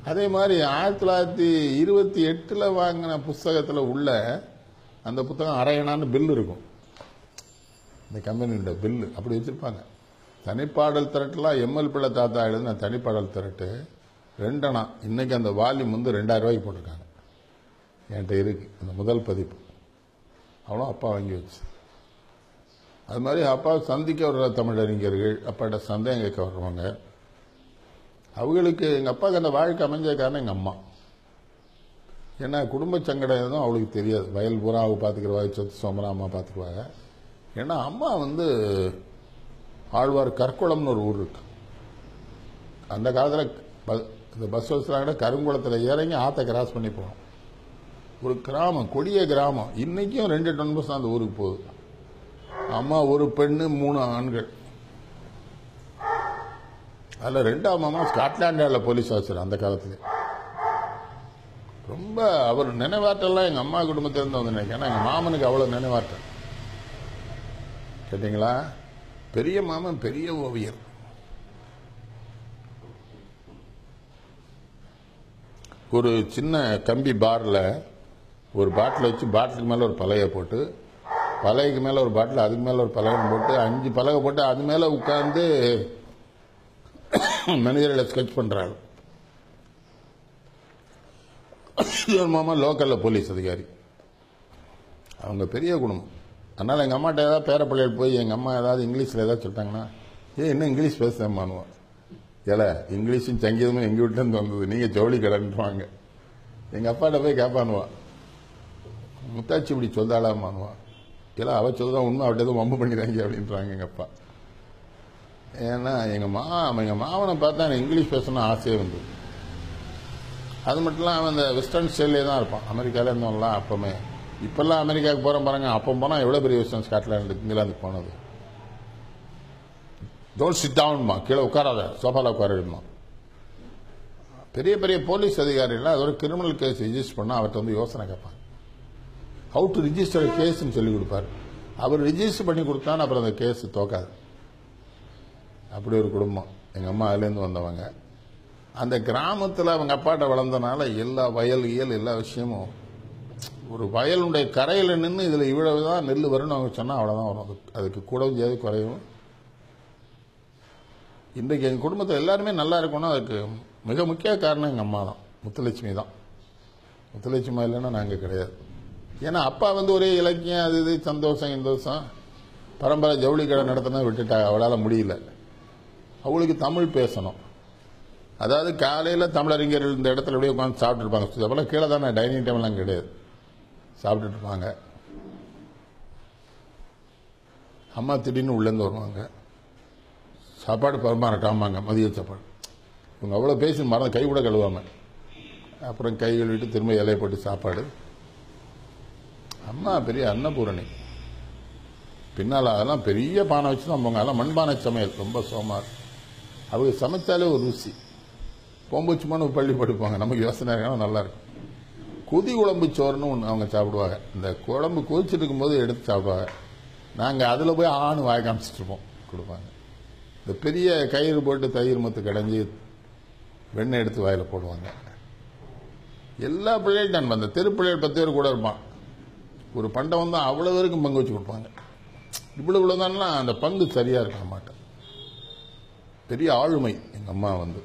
அதே மாதிரி ஆயிரத்தி தொள்ளாயிரத்தி இருபத்தி எட்டில் வாங்கின புஸ்தகத்தில் உள்ள அந்த புத்தகம் அரையணான்னு பில் இருக்கும் இந்த கம்பெனியோட பில்லு அப்படி வச்சிருப்பாங்க தனிப்பாடல் திரட்டுலாம் எம்எல் பிள்ளை தாத்தா எழுதின தனிப்பாடல் திரட்டு ரெண்டணா இன்னைக்கு அந்த வால்யூம் வந்து ரெண்டாயிரம் ரூபாய்க்கு போட்டிருக்காங்க என்கிட்ட இருக்கு அந்த முதல் பதிப்பு அவ்வளோ அப்பா வாங்கி வச்சு அது மாதிரி அப்பா சந்திக்க வர்ற தமிழறிஞர்கள் அப்பாட்ட சந்தேகம் கேட்க வர்றவங்க அவங்களுக்கு எங்கள் அப்பாவுக்கு அந்த வாழ்க்கை அமைஞ்ச காரணம் எங்கள் அம்மா ஏன்னா குடும்ப சங்கடம் எதுவும் அவளுக்கு தெரியாது வயல் பூரா அவ பார்த்துக்கிறவாங்க சொத்து சோமரா அம்மா பார்த்துக்குவாங்க ஏன்னா அம்மா வந்து ஆழ்வார் கற்குளம்னு ஒரு ஊர் இருக்கு அந்த காலத்தில் ப- இந்த பஸ் வசதியாக கருங்குளத்தில் இறங்கி ஆற்றை கிராஸ் பண்ணி போகணும் ஒரு கிராமம் கொடிய கிராமம் இன்னைக்கும் ரெண்டு டன் பஸ் அந்த ஊருக்கு போகுது அம்மா ஒரு பெண்ணு மூணு ஆண்கள் அதில் ரெண்டாம் அம்மா ஸ்காட்லாண்டில் போலீஸ் ஆஃபீஸர் அந்த காலத்துல ரொம்ப அவர் நினைவாற்றலாம் எங்கள் அம்மா குடும்பத்திலிருந்து வந்து நினைக்கிறேன் ஏன்னா எங்கள் மாமனுக்கு அவ்வளோ நினைவாற்றல் கேட்டிங்களா பெரிய மாமன் பெரிய ஓவியர் ஒரு சின்ன கம்பி பாரில் ஒரு பாட்டில் வச்சு பாட்டிலுக்கு மேலே ஒரு பலகை போட்டு பலகைக்கு மேலே ஒரு பாட்டில் அதுக்கு மேலே ஒரு பலகை போட்டு அஞ்சு பலகை போட்டு அது மேலே உட்கார்ந்து மனிதர்களை ஸ்கெட்ச் பண்ணுறாரு இவர் மாமா லோக்கலில் போலீஸ் அதிகாரி அவங்க பெரிய குடும்பம் அதனால் எங்கள் அம்மாட்ட ஏதாவது பேர பிள்ளைகள் போய் எங்கள் அம்மா ஏதாவது இங்கிலீஷில் ஏதாவது சொல்லிட்டாங்கன்னா ஏ என்ன இங்கிலீஷ் பேசுறேன்மானுவான் ஏல இங்கிலீஷும் சங்கீதமும் எங்கள் வீட்டிலேருந்து வந்தது நீங்கள் ஜவுளி கடைன்றாங்க எங்கள் அப்பாட்ட போய் கேட்பானுவான் முத்தாச்சி இப்படி சொல்லாலாமானுவான் இல்லை அவ சொல்லுதான் உண்மை அவட்ட எதுவும் வம்பு பண்ணிடுறாங்க அப்படின்றாங்க எங்கள் அப்பா ஏன்னா எங்கள் மா எங்கள் மாவனை பார்த்தா எனக்கு இங்கிலீஷ் பேசணும்னு ஆசையே வந்தது அது மட்டும் இல்லாமல் அவன் இந்த வெஸ்டர்ன் ஸ்டைல்லே தான் இருப்பான் அமெரிக்கால இருந்தவங்களாம் அப்பமே இப்பெல்லாம் அமெரிக்காவுக்கு போகிறோம் பாருங்க அப்போ போனால் எவ்வளோ பெரிய விஷயம் ஸ்காட்லாண்டு இங்கிலாந்துக்கு போனது டோன்ட் சிட் டவுன்மா கீழே உட்காராத சோஃபாவில் உட்காரிடுமா பெரிய பெரிய போலீஸ் அதிகாரிகள் அது ஒரு கிரிமினல் கேஸ் ரிஜிஸ்டர் பண்ணால் அவர்கிட்ட வந்து யோசனை கேட்பாங்க ஹவு டு ரிஜிஸ்டர் கேஸ்ன்னு சொல்லி கொடுப்பாரு அவர் ரிஜிஸ்டர் பண்ணி கொடுத்தான்னு அப்புறம் அந்த கேஸ் தோக்காது அப்படி ஒரு குடும்பம் எங்கள் அம்மா அதுலேருந்து வந்தவங்க அந்த கிராமத்தில் அவங்க அப்பாட்ட வளர்ந்தனால எல்லா வயல் இயல் எல்லா விஷயமும் ஒரு வயலுடைய கரையில் நின்று இதில் இவ்வளவு தான் நெல் வரும்னு அவங்க சொன்னால் அவ்வளோதான் வரும் அது அதுக்கு கூடவும் செய்யாது குறையும் இன்றைக்கு எங்கள் குடும்பத்தில் எல்லாருமே நல்லா இருக்கணும் அதுக்கு மிக முக்கிய காரணம் எங்கள் அம்மா தான் முத்துலட்சுமி தான் முத்துலட்சுமி இல்லைன்னா நாங்கள் கிடையாது ஏன்னா அப்பா வந்து ஒரே இலக்கியம் அது இது சந்தோஷம் சந்தோஷம் பரம்பரை ஜவுளி கடை நடத்தினா விட்டுட்டா அவளால் முடியல அவளுக்கு தமிழ் பேசணும் அதாவது காலையில் தமிழறிஞர்கள் இந்த இடத்துல அப்படியே உட்காந்து சாப்பிட்டு இருப்பாங்க அப்போல்லாம் கீழே தானே டைனிங் டேபிள்லாம் கிடையாது சாப்பிட்டுட்டு இருப்பாங்க அம்மா திடீர்னு உள்ளேருந்து வருவாங்க சாப்பாடு பரிமாறட்டாமாங்க மதிய சாப்பாடு இவங்க அவ்வளோ பேசி மறந்து கை கூட கழுவாம அப்புறம் கை கழுவிட்டு திரும்ப இலையை போட்டு சாப்பாடு அம்மா பெரிய அன்னபூரணி பின்னால் அதெல்லாம் பெரிய பானை வச்சு தான் போங்க அதெல்லாம் மண்பானை சமையல் ரொம்ப சோமார் அவங்க சமைச்சாலே ஒரு ருசி பொம்புச்சுமான பள்ளி படுப்பாங்க நமக்கு யோசனை இருக்கணும் நல்லா இருக்கும் கொதி குழம்பு சோறுன்னு ஒன்று அவங்க சாப்பிடுவாங்க இந்த குழம்பு கொதிச்சுட்டு இருக்கும்போது எடுத்து சாப்பிடுவாங்க நாங்கள் அதில் போய் ஆணு வாய காமிச்சிட்டு இருப்போம் கொடுப்பாங்க இந்த பெரிய கயிறு போட்டு தயிர் மத்து கடைஞ்சி வெண்ணெய் எடுத்து வாயில் போடுவாங்க எல்லா பிள்ளைகளும் நான் அந்த தெரு பிள்ளைகள் பத்து பேர் கூட இருப்பான் ஒரு பண்டம் வந்து அவ்வளோ பேருக்கும் பங்கு வச்சு கொடுப்பாங்க இவ்வளோ இவ்வளோதான்னா அந்த பங்கு சரியாக இருக்க மாட்டேன் பெரிய ஆளுமை எங்கள் அம்மா வந்து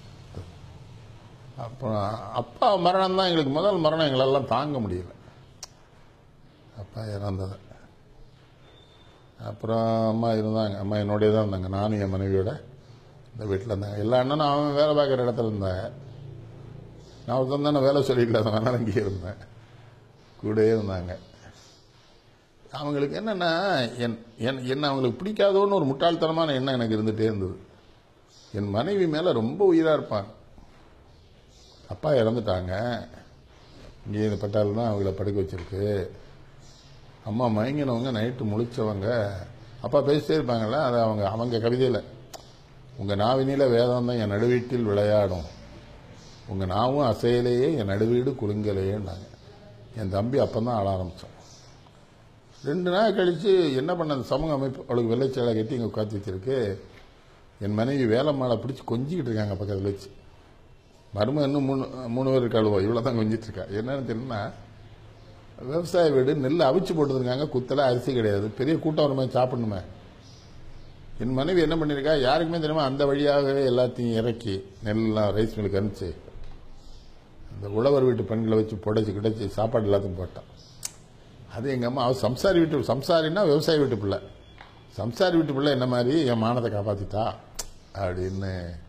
அப்புறம் அப்பா மரணம் தான் எங்களுக்கு முதல் மரணம் எங்களெல்லாம் தாங்க முடியல அப்பா இறந்தது அப்புறம் அம்மா இருந்தாங்க அம்மா என்னோடய தான் இருந்தாங்க நானும் என் மனைவியோட இந்த வீட்டில் இருந்தாங்க எல்லா அண்ணனும் அவன் வேலை பார்க்குற இடத்துல இருந்தாங்க நான் ஒருத்தன் தானே வேலை சொல்லிட்டு அதனால அங்கேயே இருந்தேன் கூடயே இருந்தாங்க அவங்களுக்கு என்னென்னா என் என் என்ன அவங்களுக்கு பிடிக்காதோன்னு ஒரு முட்டாள்தனமான எண்ணம் எனக்கு இருந்துகிட்டே இருந்தது என் மனைவி மேலே ரொம்ப உயிராக இருப்பாங்க அப்பா இறந்துட்டாங்க இங்கே இந்த பட்டால் தான் அவங்கள படுக்க வச்சிருக்கு அம்மா மயங்கினவங்க நைட்டு முழிச்சவங்க அப்பா பேசிட்டே இருப்பாங்கல்ல அது அவங்க அவங்க கவிதையில் உங்கள் நாவினில வேதம் தான் என் நடுவீட்டில் விளையாடும் உங்கள் நாவும் அசையிலேயே என் நடுவீடு குலுங்கலையேன்னாங்க என் தம்பி அப்போ தான் ஆள ஆரம்பித்தோம் ரெண்டு நாள் கழித்து என்ன பண்ண அந்த சமூக அமைப்பு அவளுக்கு வெள்ளைச்சேலை கட்டி இங்கே உட்காந்து வச்சிருக்கு என் மனைவி வேலை மாலை பிடிச்சி கொஞ்சிக்கிட்டு இருக்காங்க பக்கத்தில் வச்சு மரும இன்னும் மூணு மூணு பேர் இருக்காளுவோ இவ்வளோ தான் கொஞ்சிட்டு இருக்கா என்னன்னு தெரியுமா விவசாய வீடு நெல் அவிச்சு போட்டுருக்காங்க குத்தல அரிசி கிடையாது பெரிய கூட்டம் வருமே சாப்பிடணுமே என் மனைவி என்ன பண்ணியிருக்கா யாருக்குமே தெரியுமா அந்த வழியாகவே எல்லாத்தையும் இறக்கி நெல்லாம் ரைஸ் மில்லுக்கு அனுப்பிச்சு அந்த உழவர் வீட்டு பெண்களை வச்சு புடைச்சி கிடச்சி சாப்பாடு எல்லாத்தையும் போட்டான் அது எங்கள் அம்மா அவ சம்சாரி வீட்டு சம்சாரின்னா விவசாய வீட்டு பிள்ளை சம்சாரி வீட்டு பிள்ளை என்ன மாதிரி என் மானத்தை காப்பாத்திட்டா அப்படின்னு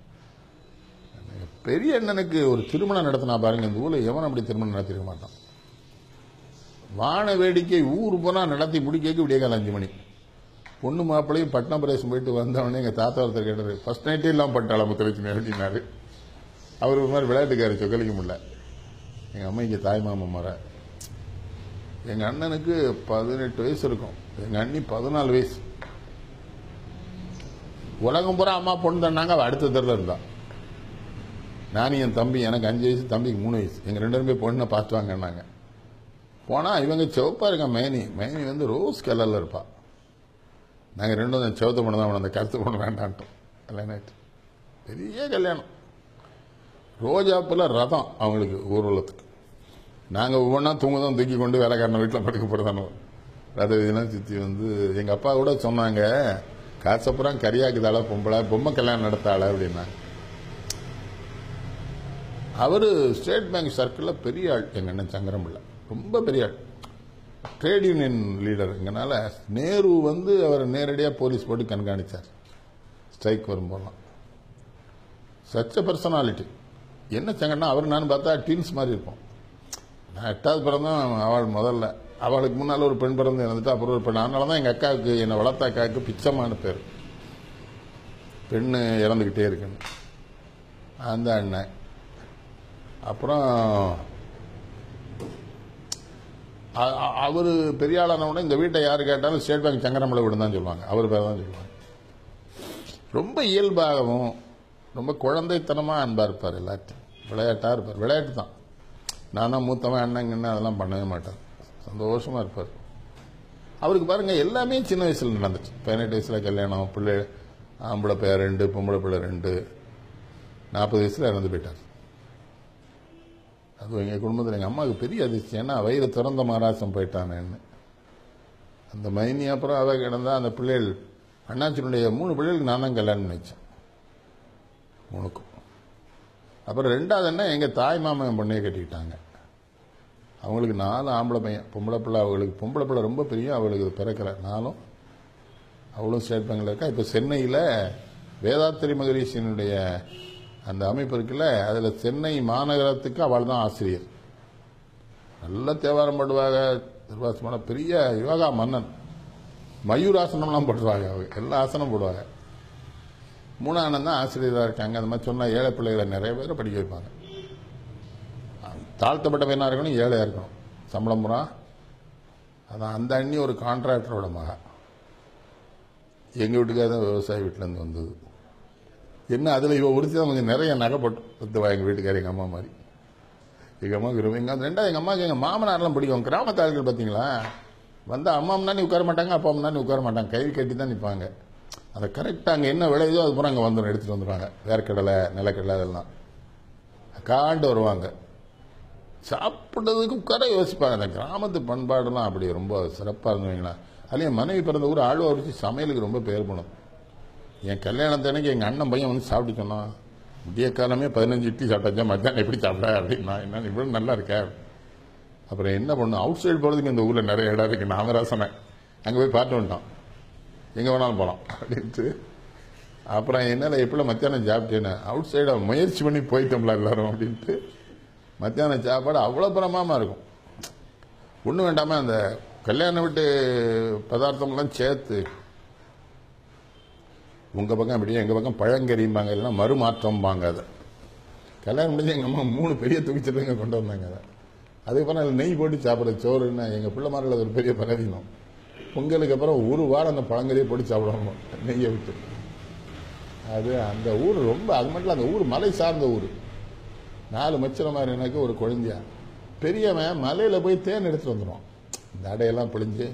பெரிய அண்ணனுக்கு ஒரு திருமணம் நடத்தினா பாருங்க இந்த ஊரில் எவன் அப்படி திருமணம் நடத்திருக்க மாட்டான் வான வேடிக்கை ஊர் போனா நடத்தி முடிக்க விடிய காலம் அஞ்சு மணி பொண்ணு மாப்பிள்ளையும் பட்னம் பிரதேசம் போயிட்டு வந்தவொடனே எங்கள் தாத்தா ஒருத்தர் கேட்டாரு ஃபர்ஸ்ட் நைட்டே இல்லாமல் பண்ணிட்டாளா முத்தலட்சுமி அப்படின்னாரு அவர் ஒரு மாதிரி விளையாட்டுக்காரு சொக்கலிக்க முடியல எங்கள் அம்மா இங்கே தாய் மாமா முறை எங்கள் அண்ணனுக்கு பதினெட்டு வயசு இருக்கும் எங்கள் அண்ணி பதினாலு வயசு உலகம் பூரா அம்மா பொண்ணு தந்தாங்க அவள் அடுத்த தெருல இருந்தா நானும் என் தம்பி எனக்கு அஞ்சு வயசு தம்பிக்கு மூணு வயசு எங்கள் ரெண்டு பேருமே பொண்ணை பார்த்து வாங்கினாங்க போனால் இவங்க சிவப்பா இருக்கா மேனி மேனி வந்து ரோஸ் கலரில் இருப்பா நாங்கள் ரெண்டும் அந்த சிவத்த பொண்ணு தான் அந்த கருத்து பொண்ணு வேண்டான்ட்டோம் கல்யாணம் ஆயிட்டு பெரிய கல்யாணம் ரோஜாப்பில் ரதம் அவங்களுக்கு ஊர்வலத்துக்கு நாங்கள் ஒவ்வொன்றா தூங்க தான் தூக்கி கொண்டு வேலைக்காரன வீட்டில் படுக்க போடுதானோ ரத வீதியெல்லாம் சுற்றி வந்து எங்கள் அப்பா கூட சொன்னாங்க காசப்புறம் கரியாக்குதாளா பொம்பளை பொம்மை கல்யாணம் நடத்தாள அப்படின்னா அவர் ஸ்டேட் பேங்க் சர்க்கிளில் பெரிய ஆள் எங்கள் அண்ணன் சங்கரம்பிள்ளை ரொம்ப பெரிய ஆள் ட்ரேட் யூனியன் லீடருங்கனால நேரு வந்து அவரை நேரடியாக போலீஸ் போட்டு கண்காணித்தார் ஸ்ட்ரைக் வரும்போதெல்லாம் சச்ச பர்சனாலிட்டி என்ன சங்கடனா அவர் நான் பார்த்தா டீன்ஸ் மாதிரி இருப்போம் நான் எட்டாவது பிறந்தேன் அவள் முதல்ல அவளுக்கு முன்னால் ஒரு பெண் பிறந்து இறந்துட்டு அப்புறம் ஒரு பெண் அதனால தான் எங்கள் அக்காவுக்கு என்னை வளர்த்த அக்காவுக்கு பிச்சமான பேர் பெண்ணு இறந்துக்கிட்டே இருக்குன்னு அந்த அண்ணன் அப்புறம் அவர் பெரிய ஆளான உடனே இந்த வீட்டை யார் கேட்டாலும் ஸ்டேட் பேங்க் சங்கரமலை வீடு தான் சொல்லுவாங்க அவர் பேர் தான் சொல்லுவாங்க ரொம்ப இயல்பாகவும் ரொம்ப குழந்தைத்தனமாக அன்பாக இருப்பார் எல்லாத்தையும் விளையாட்டாக இருப்பார் விளையாட்டு தான் நான் தான் மூத்தவன் அண்ணங்கன்னு அதெல்லாம் பண்ணவே மாட்டார் சந்தோஷமாக இருப்பார் அவருக்கு பாருங்க எல்லாமே சின்ன வயசில் நடந்துச்சு பதினெட்டு வயசில் கல்யாணம் பிள்ளை ஆம்பளை பையன் ரெண்டு பொம்பளை பிள்ளை ரெண்டு நாற்பது வயசில் இறந்து போயிட்டார் அது எங்கள் குடும்பத்தில் எங்கள் அம்மாவுக்கு பெரிய அதிர்ச்சி ஏன்னா வயிறு திறந்த மகாராசம் போயிட்டானேன்னு அந்த மைனி அப்புறம் அவ கிடந்தா அந்த பிள்ளைகள் அண்ணாச்சினுடைய மூணு பிள்ளைகளுக்கு நான் தான் கல்யாணம் நினைச்சேன் மூணுக்கும் அப்புறம் ரெண்டாவது என்ன எங்கள் தாய் மாமன் என் பொண்ணையை கட்டிக்கிட்டாங்க அவங்களுக்கு நாலு ஆம்பளை பையன் பொம்பளை பிள்ளை அவங்களுக்கு பொம்பளை பிள்ளை ரொம்ப பெரிய அவளுக்கு பிறக்கிற நாலும் அவளும் ஸ்டேட் பேங்கில் இருக்கா இப்போ சென்னையில் வேதாத்திரி மகரிஷியினுடைய அந்த அமைப்பு இருக்குல்ல அதில் சென்னை மாநகரத்துக்கு அவள் தான் ஆசிரியர் நல்ல தேவாரம் பாடுவாங்க திருவாசமான பெரிய யோகா மன்னன் மயூராசனம்லாம் போடுவாங்க அவங்க எல்லா ஆசனம் போடுவாங்க மூணானந்தான் தான் ஆசிரியராக இருக்காங்க அந்த மாதிரி சொன்ன ஏழை பிள்ளைகளை நிறைய பேரை படிக்க வைப்பாங்க தாழ்த்தப்பட்ட பையனாக இருக்கணும் ஏழையாக இருக்கணும் சம்பளம் புறா அதான் அந்த அண்ணி ஒரு கான்ட்ராக்டரோட மகா எங்கள் வீட்டுக்காக தான் விவசாய வீட்டிலேருந்து வந்தது என்ன அதில் இவ ஒருத்தி தான் கொஞ்சம் நிறைய நகை போட்டு பத்துவா எங்கள் வீட்டுக்கார எங்கள் அம்மா மாதிரி எங்கள் அம்மா விரும்பி எங்கள் ரெண்டாவது எங்கள் அம்மாவுக்கு எங்கள் மாமனாரெலாம் பிடிக்கும் கிராமத்து ஆட்கள் பார்த்தீங்களா வந்தால் அம்மா முன்னாடி உட்கார மாட்டாங்க அப்பா முன்னாடி உட்கார மாட்டாங்க கை கட்டி தான் நிற்பாங்க அதை கரெக்டாக அங்கே என்ன விளையுதோ அது பூரா அங்கே வந்துடும் எடுத்துகிட்டு வந்துடுவாங்க வேர்க்கடலை நிலக்கடலை அதெல்லாம் காண்டு வருவாங்க சாப்பிட்றதுக்கு உட்கார யோசிப்பாங்க அந்த கிராமத்து பண்பாடுலாம் அப்படி ரொம்ப சிறப்பாக இருந்தவங்களா அதுலேயும் மனைவி பிறந்த ஊர் ஆழ்வா வச்சு சமையலுக்கு ரொம்ப பேர் போனோம் என் கல்யாணத்தன்னைக்கு எங்கள் அண்ணன் பையன் வந்து சாப்பிட்டு சொன்னான் விடிய காலமே பதினஞ்சு இட்லி சாப்பிட்டாச்சா மத்தியானம் எப்படி சாப்பிட அப்படின்னா என்ன இவ்வளோ நல்லா இருக்க அப்புறம் என்ன பண்ணும் அவுட் சைடு போகிறதுக்கு இந்த ஊரில் நிறைய இடம் இருக்குது நாமராசனை அங்கே போய் பார்த்து வந்துட்டோம் எங்கே வேணாலும் போகலாம் அப்படின்ட்டு அப்புறம் என்னால் எப்படி மத்தியானம் சாப்பிட்டேன்னு அவுட் சைடை முயற்சி பண்ணி போயிட்டோம்ல எல்லாரும் அப்படின்ட்டு மத்தியானம் சாப்பாடு அவ்வளோ பிரமாமா இருக்கும் ஒன்றும் வேண்டாமல் அந்த கல்யாண வீட்டு பதார்த்தம்லாம் சேர்த்து உங்கள் பக்கம் அப்படியே எங்கள் பக்கம் பழங்கறிம்பாங்க இல்லைன்னா மறுமாற்றம்பாங்க அதை கல்யாணம் முடிஞ்சு எங்கள் அம்மா மூணு பெரிய துணிச்சலுங்க கொண்டு வந்தாங்க அதை அதுக்கப்புறம் அதில் நெய் போட்டு சாப்பிட்ற சோறுன்னா எங்கள் பிள்ளை மாதிரி அது ஒரு பெரிய பலவீனம் பொங்கலுக்கு அப்புறம் ஒரு வாரம் அந்த பழங்கறியை போட்டு சாப்பிடுவோம் நெய்யை விட்டு அது அந்த ஊர் ரொம்ப அது மட்டும் இல்ல, அந்த ஊர் மலை சார்ந்த ஊர் நாலு மச்சர மாதிரி எனக்கு ஒரு குழந்தையா பெரியவன் மலையில் போய் தேன் எடுத்துட்டு வந்துடுவான் இந்த அடையெல்லாம் பிழிஞ்சு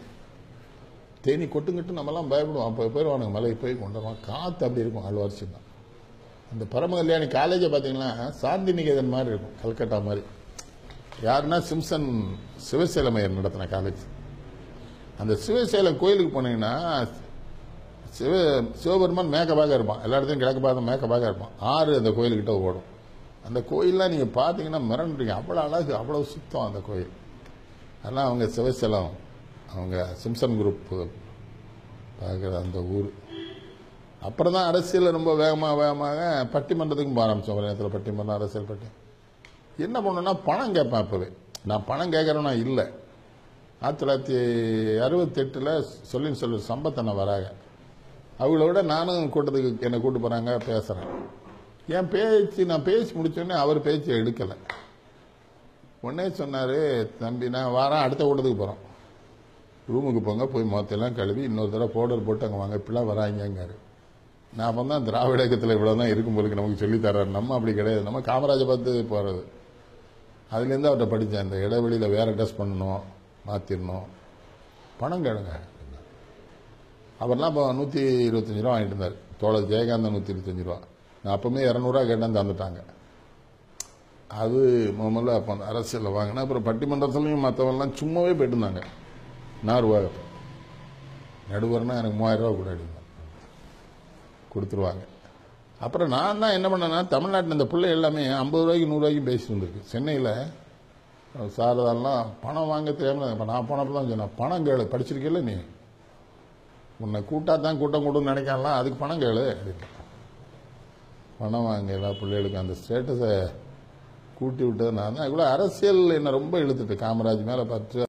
தேனி கொட்டுங்கிட்டு நம்மலாம் பயப்படுவோம் அப்போ போயிடுவானுங்க மலைக்கு போய் கொண்டு வருவான் காற்று அப்படி இருக்கும் ஆழ்வாரிச்சு தான் அந்த பரம கல்யாணி காலேஜை பார்த்தீங்கன்னா சாந்தி நிகேதன் மாதிரி இருக்கும் கல்கட்டா மாதிரி யாருன்னா சிம்சன் சிவசேலமையர் நடத்தின காலேஜ் அந்த சிவசேலம் கோயிலுக்கு போனீங்கன்னா சிவ சிவபெருமான் மேக்கபாக இருப்பான் எல்லா இடத்தையும் கிழக்கு பார்த்து மேக்கபாக இருப்பான் ஆறு அந்த கோயிலுக்கிட்ட ஓடும் அந்த கோயிலெலாம் நீங்கள் பார்த்தீங்கன்னா மிரண்டுறீங்க அவ்வளோ அழகு அவ்வளோ சுத்தம் அந்த கோயில் அதெல்லாம் அவங்க சிவசேலம் அவங்க சிம்சன் குரூப் பார்க்குற அந்த ஊர் அப்புறம் தான் அரசியல் ரொம்ப வேகமாக வேகமாக பட்டிமன்றத்துக்கும் போக ஆரம்பித்தோம் ஒரு நேரத்தில் பட்டிமன்றம் அரசியல் பட்டி என்ன பண்ணணும்னா பணம் கேட்பேன் அப்போவே நான் பணம் கேட்குறேன்னா இல்லை ஆயிரத்தி தொள்ளாயிரத்தி அறுபத்தெட்டில் சொல்லி சொல்லு சம்பத்தனை வராங்க அவங்கள விட நானும் கூட்டத்துக்கு என்னை கூட்டு போகிறாங்க பேசுகிறேன் என் பேச்சு நான் பேசி முடிச்சோடனே அவர் பேச்சு எடுக்கலை உடனே சொன்னார் தம்பி நான் வாரம் அடுத்த கூட்டத்துக்கு போகிறோம் ரூமுக்கு போங்க போய் மொத்தெல்லாம் கழுவி இன்னொரு தடவை பவுடர் போட்டு அங்கே வாங்க இப்படிலாம் வராங்கங்காரு நான் அப்போ தான் திராவிட இயக்கத்தில் இவ்வளோ தான் இருக்கும் போலுக்கு நமக்கு சொல்லித் தர்றாரு நம்ம அப்படி கிடையாது நம்ம காமராஜை பார்த்து போகிறது அதுலேருந்து அவர்கிட்ட படித்தேன் இந்த இடைவெளியில் வேற ட்ரெஸ் பண்ணணும் மாற்றிடணும் பணம் கேளுங்க அவர்லாம் இப்போ நூற்றி இருபத்தஞ்சி ரூபா வாங்கிட்டு இருந்தார் தோழர் ஜெயகாந்தன் நூற்றி இருபத்தஞ்சி ரூபா நான் அப்பவுமே இரநூறுவா கேட்டேன் தந்துட்டாங்க அது முதல்ல அப்போ அந்த அரசியலில் வாங்கினேன் அப்புறம் பட்டிமன்றத்துலையும் மற்றவங்கலாம் சும்மாவே போயிட்டு இருந்தாங்க நான் ரூபா கேட்பேன் நடுவர்னா எனக்கு மூவாயிரம் ரூபா கூட எடுங்க கொடுத்துருவாங்க அப்புறம் நான் தான் என்ன பண்ணேன்னா தமிழ்நாட்டில் இந்த பிள்ளை எல்லாமே ஐம்பது ரூபாய்க்கு நூறுரூவாய்க்கு பேசிட்டு வந்திருக்கு சென்னையில் சாரதாலாம் பணம் வாங்க தெரியாமல் இப்போ நான் போனப்போ தான் சொன்னேன் பணம் கேளு படிச்சிருக்கல நீ உன்னை கூட்டா தான் கூட்டம் கூட்டம்னு நினைக்கலாம் அதுக்கு பணம் கேளு அப்படின்னு பணம் வாங்க எல்லா பிள்ளைகளுக்கும் அந்த ஸ்டேட்டஸை கூட்டி விட்டது நான் தான் இவ்வளோ அரசியல் என்னை ரொம்ப இழுத்துட்டு காமராஜ் மேலே பற்று